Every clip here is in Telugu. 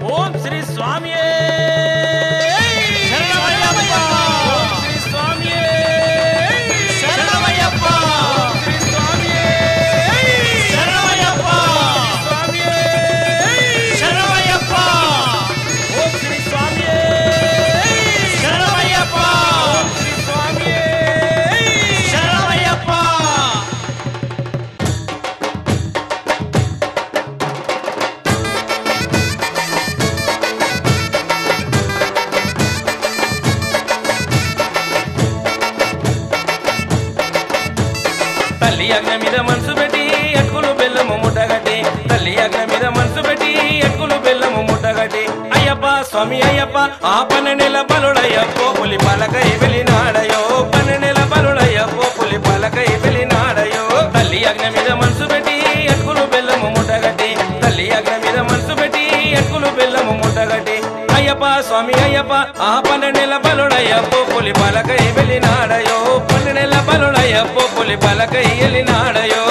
ఓం శ్రీ స్వామి శరణమయ్యప్ప! శ్రీ స్వామి శరణమయ్యప్ప! శ్రీ స్వామి శరణమయ్యప్ప! స్వామి శరణమయ్యప్ప! ఓం శ్రీ స్వామి శరణమయ్యప్ప! శ్రీ స్వామి శరణమయ్యప్ప! తల్లి అగ్న మీద మనసు పెట్టి ఎక్కులు బెల్లము ముట్టగట్టి తల్లి అగ్న మీద మనసు పెట్టి ఎక్కులు బెల్లము ముట్టగట్టి అయ్యప్ప స్వామి అయ్యప్ప ఆ పన్నెండేల బలుడయ్యప్పో పులి పలకై వెళ్ళినాడయో పన్నెండేల బలుడయ్యప్పో పులి పలకై వెళ్ళినాడయో తల్లి అగ్న మీద మనసు పెట్టి ఎక్కులు బెల్లము ముట్టగట్టి తల్లి అగ్న మీద మనసు పెట్టి ఎక్కులు బెల్లము ముట్టగట్టి అయ్యప్ప స్వామి అయ్యప్ప ఆ పన్నెండేల బలుడయ్యప్పో పులి పలకై వెళ్ళినాడయో పన్నెండేల బలుడయ్యప్పో పులి పలకై వెళ్ళినాడయో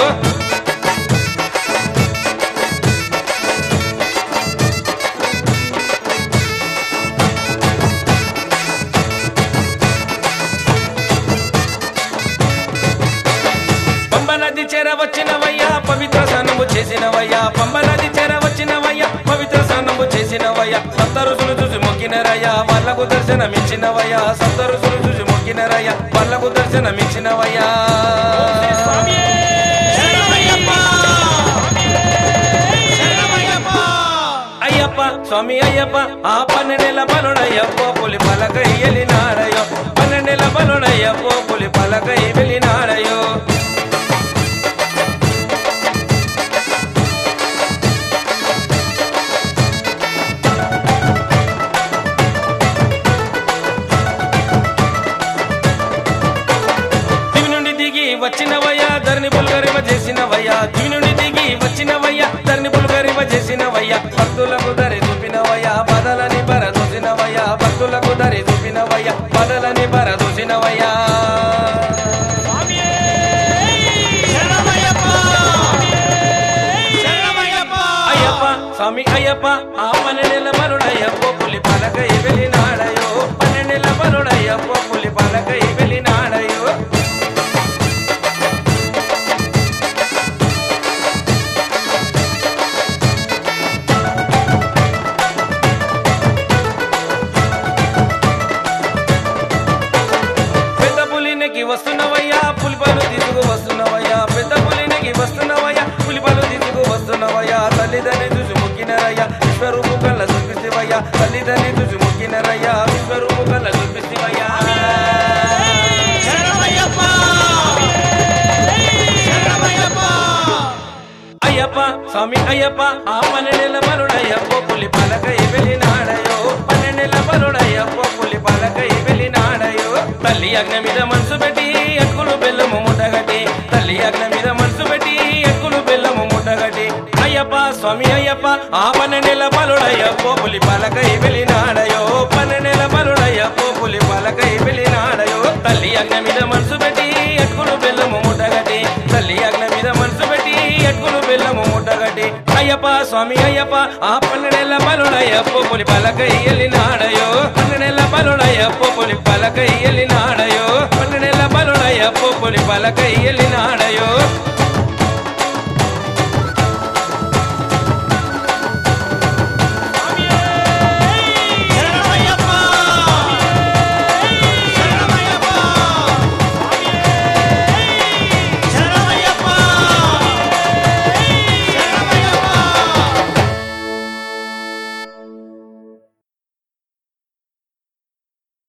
పంబ నది చేర వచ్చినవయ్యా పవిత్ర స్నానము చేసినవయ్యా పంబ నది చేర వచ్చినవయ్యా పవిత్ర స్నానము చేసినవయ్యా సప్త ఋషులు చూసి మొక్కినరయ్యా వాళ్ళకు దర్శనమిచ్చినవయ్యా సప్త ఋషులు చూసి మొక్కినరయ్యా వాళ్ళకు దర్శనమిచ్చినవయ్యా శరణమయ్యప్ప! శరణమయ్యప్ప! అయ్యప్ప స్వామి అయ్యప్ప ఆ పన్నెండేల బలుడయ్యప్పో పులి పలకై వెళ్ళినాడయో పన్నెండేల బలుడయ్యప్పో పులి పలకై వెళ్ళినాడయో దివి నుండి దిగి వచ్చినవయ్యా ధరణి పుల్గరివ చేసినవయ్యా దివి నుండి దిగి వచ్చినవయ్యా ధరణి పుల్గరివ చేసినవయ్యా భక్తులకు దరి చూపినవయ్యా బదలని బర చూసినవయ్యా భక్తులకు దరి చూపినవయ్యా బదలని బర చూసినవయ్యా శరణమయ్యప్ప! శరణమయ్యప్ప! అయ్యప్ప స్వామి అయ్యప్ప ఆ పన్నెండేల బలుడయ్యప్పో పులి పలకై వెళ్ళినాడయో పన్నెండేల బలుడయ్యప్పో పులి పలకై వెళ్ళినాడయో పెద్ద పులినికి వస్తున్నవయ్యా పులిపలు తీసుకు వస్తున్నవయ్యా పెద్ద పులినికి వస్తున్నవయ్యా పులిపలు తీసుకు వస్తున్నవయ్యా తల్లిదండ్రి చూసి ముక్కినరయ్యా విశ్వరూపు కళ్ళ చూపిస్తేవయ్యా తల్లిదండ్రి చూసి ముక్కినరయ్యా విశ్వరూపు కళ్ళ చూపిస్తేవయ్యా శరణమయ్యప్ప! శరణమయ్యప్ప! అయ్యప్ప స్వామి అయ్యప్ప ఆ పన్నెండేల బలుడయ్యప్పో పులి పలకై వెళ్ళినాడయో పన్నెండేల బలుడయ్యప్పో పులి పలకై వెళ్ళినాడయో తల్లి అగ్న మీద మనసు పెట్టి ఎక్కులు బెల్లము ముట్టగట్టి తల్లి అగ్న మీద మనసు పెట్టి ఎక్కులు బెల్లము ముట్టగట్టి అయ్యప్ప స్వామి అయ్యప్ప ఆ పన్నెండేల బలుడయ్యప్పో పులి పలకై వెళ్ళినాడయో పన్నెండేల బలుడయ్యప్పో పులి పలకై వెళ్ళినాడయో తల్లి అగ్న మీద మనసు పెట్టి ఎక్కులు బెల్లము ముట్టగట్టి తల్లి అగ్న మీద మనసు పెట్టి ఎక్కులు బెల్లము ముట్టగట్టి అయ్యప్ప స్వామి అయ్యప్ప ఆ పన్నెండేళ్ల బలుడయ్యప్ప పులి పలకై వెళ్ళినాడయో పన్నెండేళ్ల బలుడయ్యప్ప పులి పలకై వెళ్ళినాడయో పన్నెండేళ్ల బలుడయ్యప్ప పులి పలకై వెళ్ళినాడయో